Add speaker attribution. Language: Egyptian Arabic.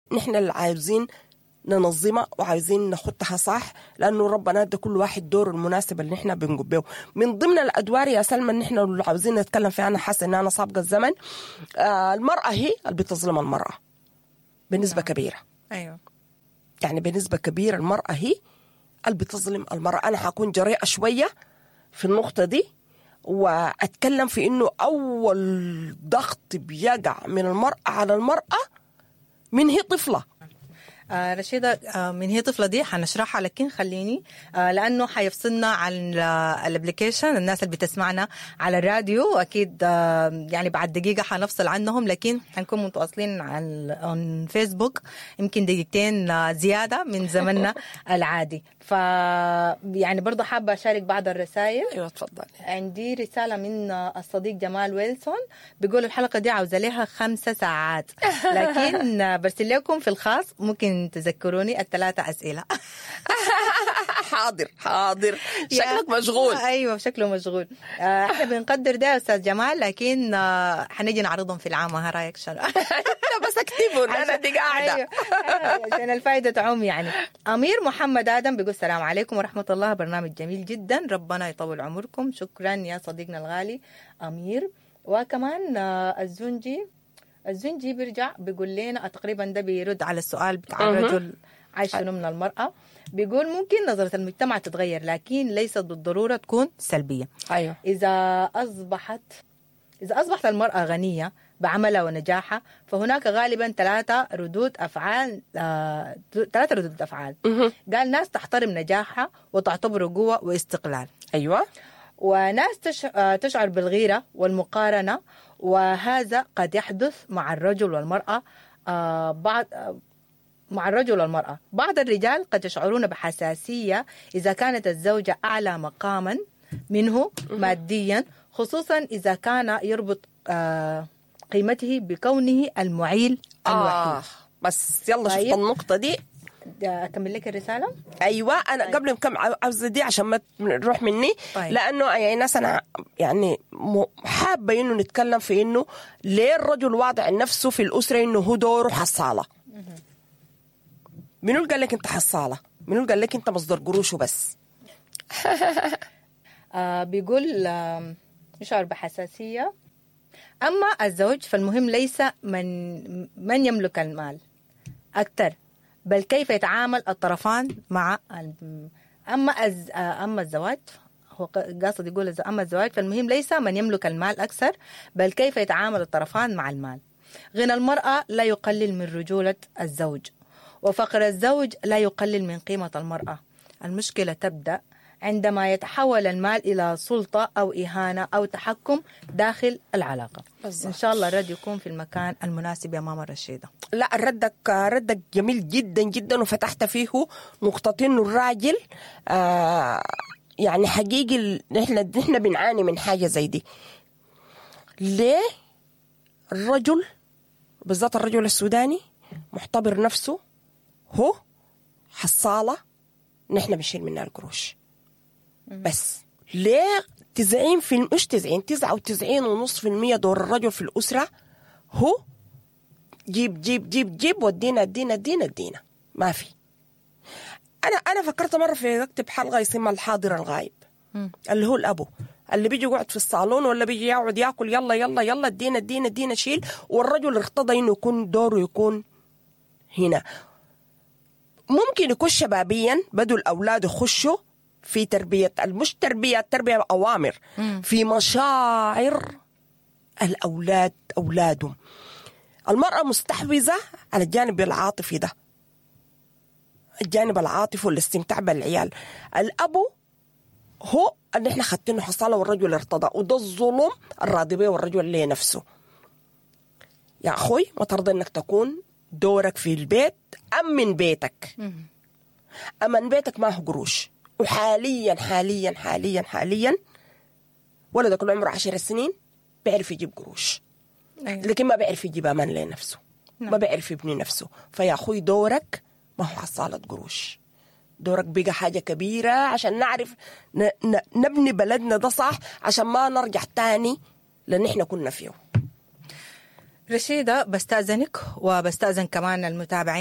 Speaker 1: نحن اللي عايزين ننظمها وعايزين نخطها صح لانه ربنا ادى كل واحد دوره المناسب اللي نحن بنقبيه من ضمن الادوار يا سلمى اللي نحن اللي عاوزين نتكلم فيها انا حاسه ان انا سابقه الزمن آه المراه هي اللي بتظلم المراه بنسبه كبيره
Speaker 2: ايوه
Speaker 1: يعني بنسبة كبيرة المرأة هي اللي بتظلم المرأة أنا حكون جريئة شوية في النقطة دي وأتكلم في إنه أول ضغط بيقع من المرأة على المرأة من هي طفلة
Speaker 2: آه رشيدة آه من هي طفلة دي حنشرحها لكن خليني آه لأنه حيفصلنا عن الابلكيشن الناس اللي بتسمعنا على الراديو أكيد آه يعني بعد دقيقة حنفصل عنهم لكن حنكون متواصلين عن فيسبوك يمكن دقيقتين آه زيادة من زمننا العادي ف يعني برضه حابة أشارك بعض الرسائل
Speaker 1: أيوة تفضل
Speaker 2: عندي رسالة من الصديق جمال ويلسون بيقول الحلقة دي عاوزة لها خمسة ساعات لكن برسل لكم في الخاص ممكن تذكروني الثلاثة أسئلة
Speaker 1: حاضر حاضر شكلك مشغول
Speaker 2: أيوة شكله مشغول آه، احنا بنقدر ده يا أستاذ جمال لكن آه، حنيجي نعرضهم في العام ها رأيك شنو
Speaker 1: لا بس اكتبوا أنا دي قاعدة
Speaker 2: أيوة. أيوة، عشان الفائدة تعم يعني أمير محمد آدم بيقول السلام عليكم ورحمة الله برنامج جميل جدا ربنا يطول عمركم شكرا يا صديقنا الغالي أمير وكمان آه، الزنجي الزنجي بيرجع بيقول لنا تقريبا ده بيرد على السؤال بتاع
Speaker 1: أها.
Speaker 2: الرجل عايش شنو من المرأة بيقول ممكن نظرة المجتمع تتغير لكن ليست بالضرورة تكون سلبية
Speaker 1: أيوة
Speaker 2: إذا أصبحت إذا أصبحت المرأة غنية بعملها ونجاحها فهناك غالبا ثلاثة ردود أفعال آه، ثلاثة ردود أفعال
Speaker 1: مهم.
Speaker 2: قال ناس تحترم نجاحها وتعتبره قوة واستقلال
Speaker 1: أيوة
Speaker 2: وناس تش... آه، تشعر بالغيرة والمقارنة وهذا قد يحدث مع الرجل والمرأة آه، بعض آه، مع الرجل والمرأة بعض الرجال قد يشعرون بحساسية إذا كانت الزوجة أعلى مقاما منه ماديا خصوصا إذا كان يربط آه، قيمته بكونه المعيل
Speaker 1: آه
Speaker 2: الوحيد
Speaker 1: بس يلا شوف
Speaker 2: طيب.
Speaker 1: النقطة دي
Speaker 2: أكمل لك الرسالة
Speaker 1: ايوه انا
Speaker 2: طيب.
Speaker 1: قبل كم عاوزه دي عشان ما نروح مني
Speaker 2: طيب.
Speaker 1: لانه يعني ناس انا يعني م- حابه انه نتكلم في انه ليه الرجل واضع نفسه في الاسره انه هو دوره حصاله منو اللي قال لك انت حصاله منو اللي قال لك انت مصدر قروش وبس
Speaker 2: آه بيقول آه يشعر بحساسية أما الزوج فالمهم ليس من من يملك المال أكثر بل كيف يتعامل الطرفان مع ال- أما الز- آه، أما الزواج هو ق- قاصد يقول إذا أما الزواج فالمهم ليس من يملك المال أكثر بل كيف يتعامل الطرفان مع المال غنى المرأة لا يقلل من رجولة الزوج وفقر الزوج لا يقلل من قيمة المرأة المشكلة تبدأ عندما يتحول المال إلى سلطة أو إهانة أو تحكم داخل العلاقة
Speaker 1: بالضبط.
Speaker 2: إن شاء الله الرد يكون في المكان المناسب يا ماما رشيدة
Speaker 1: لا ردك ردك جميل جدا جدا وفتحت فيه نقطة انه الراجل آه يعني حقيقي ال- نحن نحن بنعاني من حاجة زي دي ليه الرجل بالذات الرجل السوداني محتبر نفسه هو حصالة نحن بنشيل منها القروش بس ليه تسعين في مش تسعين تسعة وتسعين ونص في المية دور الرجل في الأسرة هو جيب جيب جيب جيب ودينا ادينا ادينا ادينا ما في انا انا فكرت مره في اكتب حلقه اسمها الحاضر الغايب اللي هو الابو اللي بيجي يقعد في الصالون ولا بيجي يقعد ياكل يلا يلا يلا ادينا ادينا ادينا شيل والرجل ارتضى انه يكون دوره يكون هنا ممكن يكون شبابيا بدوا الاولاد يخشوا في تربيه مش تربيه التربيه اوامر في مشاعر الاولاد اولادهم المرأة مستحوذة على الجانب العاطفي ده الجانب العاطفي والاستمتاع بالعيال الأبو هو اللي احنا خدتينه حصالة والرجل ارتضى وده الظلم الراضي به والرجل لنفسه يا أخوي ما ترضى انك تكون دورك في البيت أمن بيتك أمن بيتك ما هو قروش وحاليا حاليا حاليا حاليا ولدك اللي عمره عشر سنين بيعرف يجيب قروش
Speaker 2: أيوة.
Speaker 1: لكن ما بيعرف يجيب امان لنفسه ما بيعرف يبني نفسه فيا اخوي دورك ما هو حصالة قروش دورك بقى حاجة كبيرة عشان نعرف ن... ن... نبني بلدنا ده صح عشان ما نرجع تاني لان احنا كنا فيه
Speaker 2: رشيدة بستأذنك وبستأذن كمان المتابعين